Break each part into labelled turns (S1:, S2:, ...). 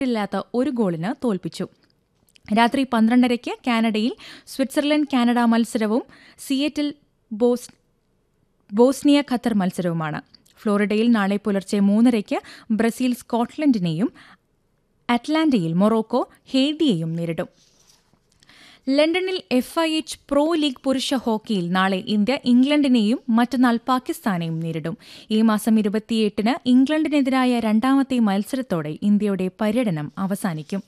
S1: ഇല്ലാത്ത ഒരു ഗോളിന് തോൽപ്പിച്ചു രാത്രി പന്ത്രണ്ടരയ്ക്ക് കാനഡയിൽ സ്വിറ്റ്സർലൻഡ് കാനഡ മത്സരവും സിയറ്റിൽ ബോസ് ബോസ്നിയ ഖത്തർ മത്സരവുമാണ് ഫ്ലോറിഡയിൽ നാളെ പുലർച്ചെ മൂന്നരയ്ക്ക് ബ്രസീൽ സ്കോട്ട്ലൻഡിനെയും അറ്റ്ലാന്റയിൽ മൊറോക്കോ ഹേഡിയെയും നേരിടും ലണ്ടനിൽ F I H pro league പുരുഷ ഹോക്കിയിൽ നാളെ ഇന്ത്യ ഇംഗ്ലണ്ടിനെയും മറ്റന്നാൾ പാകിസ്ഥാനെയും നേരിടും ഈ മാസം ഇരുപത്തിയെട്ടിന് ഇംഗ്ലണ്ടിനെതിരായ രണ്ടാമത്തെ മത്സരത്തോടെ ഇന്ത്യയുടെ പര്യടനം അവസാനിക്കും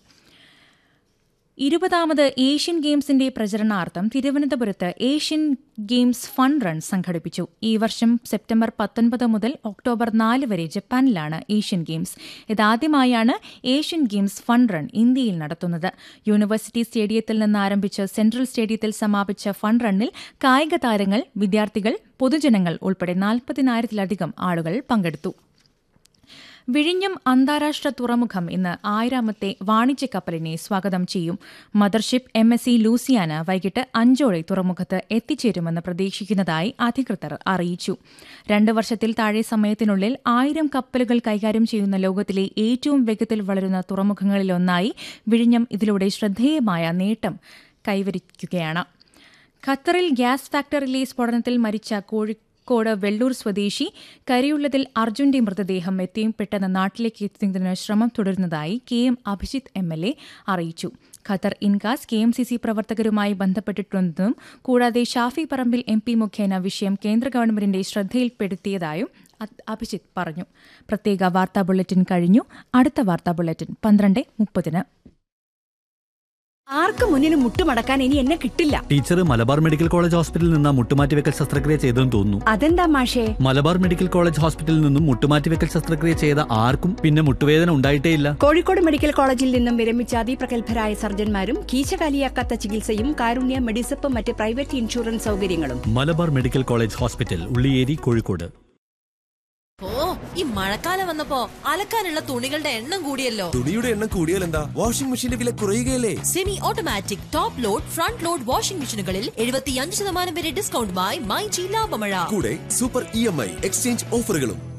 S1: ഇരുപതാമത് ഏഷ്യൻ ഗെയിംസിന്റെ പ്രചരണാർത്ഥം തിരുവനന്തപുരത്ത് ഏഷ്യൻ ഗെയിംസ് ഫൺ റൺ സംഘടിപ്പിച്ചു ഈ വർഷം സെപ്റ്റംബർ പത്തൊൻപത് മുതൽ ഒക്ടോബർ നാല് വരെ ജപ്പാനിലാണ് ഏഷ്യൻ ഗെയിംസ് ഇതാദ്യമായാണ് ഏഷ്യൻ ഗെയിംസ് ഫൺ റൺ ഇന്ത്യയിൽ നടത്തുന്നത് യൂണിവേഴ്സിറ്റി സ്റ്റേഡിയത്തിൽ നിന്ന് ആരംഭിച്ച സെൻട്രൽ സ്റ്റേഡിയത്തിൽ സമാപിച്ച ഫൺ റണ്ണിൽ കായിക താരങ്ങൾ വിദ്യാർത്ഥികൾ പൊതുജനങ്ങൾ ഉൾപ്പെടെ നാൽപ്പതിനായിരത്തിലധികം ആളുകൾ പങ്കെടുത്തു വിഴിഞ്ഞം അന്താരാഷ്ട്ര തുറമുഖം ഇന്ന് ആയിരാമത്തെ വാണിജ്യ കപ്പലിനെ സ്വാഗതം ചെയ്യും mothership M S C Luciana വൈകിട്ട് അഞ്ചോടെ തുറമുഖത്ത് എത്തിച്ചേരുമെന്ന് പ്രതീക്ഷിക്കുന്നതായി അധികൃതർ അറിയിച്ചു രണ്ട് വർഷത്തിൽ താഴെ സമയത്തിനുള്ളിൽ ആയിരം കപ്പലുകൾ കൈകാര്യം ചെയ്യുന്ന ലോകത്തിലെ ഏറ്റവും വേഗത്തിൽ വളരുന്ന തുറമുഖങ്ങളിലൊന്നായി വിഴിഞ്ഞം ഇതിലൂടെ ശ്രദ്ധേയമായ നേട്ടം കൈവരിക്കുകയാണ് ഖത്തറിൽ ഗ്യാസ് ഫാക്ടറിയിലെ സ്ഫോടനത്തിൽ മരിച്ച കോഴി കോട് വെള്ളൂർ സ്വദേശി കരിയുള്ളതിൽ അർജുന്റെ മൃതദേഹം എത്തിയും പെട്ടെന്ന് നാട്ടിലേക്ക് എത്തുന്നതിന് ശ്രമം തുടരുന്നതായി K M Abhijith M L A അറിയിച്ചു Qatar Incas K M C C പ്രവർത്തകരുമായി ബന്ധപ്പെട്ടിട്ടുണ്ടെന്നും കൂടാതെ ഷാഫി പറമ്പിൽ എം പി മുഖേന വിഷയം കേന്ദ്ര ഗവൺമെന്റിന്റെ ശ്രദ്ധയിൽപ്പെടുത്തിയതായും അഭിജിത്ത് പറഞ്ഞു പ്രത്യേക വാർത്താ ബുള്ളറ്റിൻ കഴിഞ്ഞു അടുത്ത വാർത്താ ബുള്ളറ്റിൻ പന്ത്രണ്ട് മുപ്പതിന്
S2: ആർക്കും മുന്നിന് മുട്ടുമടക്കാൻ ഇനി എന്നെ കിട്ടില്ല
S3: ടീച്ചർ മലബാർ മെഡിക്കൽ കോളേജ് ഹോസ്പിറ്റലിൽ നിന്ന് മുട്ടുമാറ്റിവെക്കൽ ശസ്ത്രക്രിയ ചെയ്തെന്ന് തോന്നുന്നു
S2: അതെന്താ മാഷേ
S3: മലബാർ മെഡിക്കൽ കോളേജ് ഹോസ്പിറ്റലിൽ നിന്നും മുട്ടുമാറ്റിവെക്കൽ ശസ്ത്രക്രിയ ചെയ്ത ആർക്കും പിന്നെ മുട്ടുവേദന ഉണ്ടായിട്ടേയില്ല
S2: കോഴിക്കോട് മെഡിക്കൽ കോളേജിൽ നിന്നും വിരമിച്ച അതിപ്രഗത്ഭരായ സർജന്മാരും കീശകാലിയാക്കാത്ത ചികിത്സയും കാരുണ്യ മെഡിസപ്പ് മറ്റ് പ്രൈവറ്റ് ഇൻഷുറൻസ് സൗകര്യങ്ങളും
S3: Malabar medical college hospital Ulliyeri Kozhikode
S4: ഓ ഈ മഴക്കാലം വന്നപ്പോ അലക്കാനുള്ള തുണികളുടെ എണ്ണം കൂടിയല്ലോ
S5: തുണിയുടെ എണ്ണം കൂടിയാൽ എന്താ വാഷിംഗ് മെഷീന്റെ വില കുറയുകയല്ലേ
S4: semi automatic top load front load washing മെഷീനുകളിൽ എഴുപത്തിയഞ്ച് ശതമാനം വരെ ഡിസ്കൗണ്ടുമായി മൈ ജി ലാഭമഴ
S5: കൂടെ super E M I exchange ഓഫറുകളും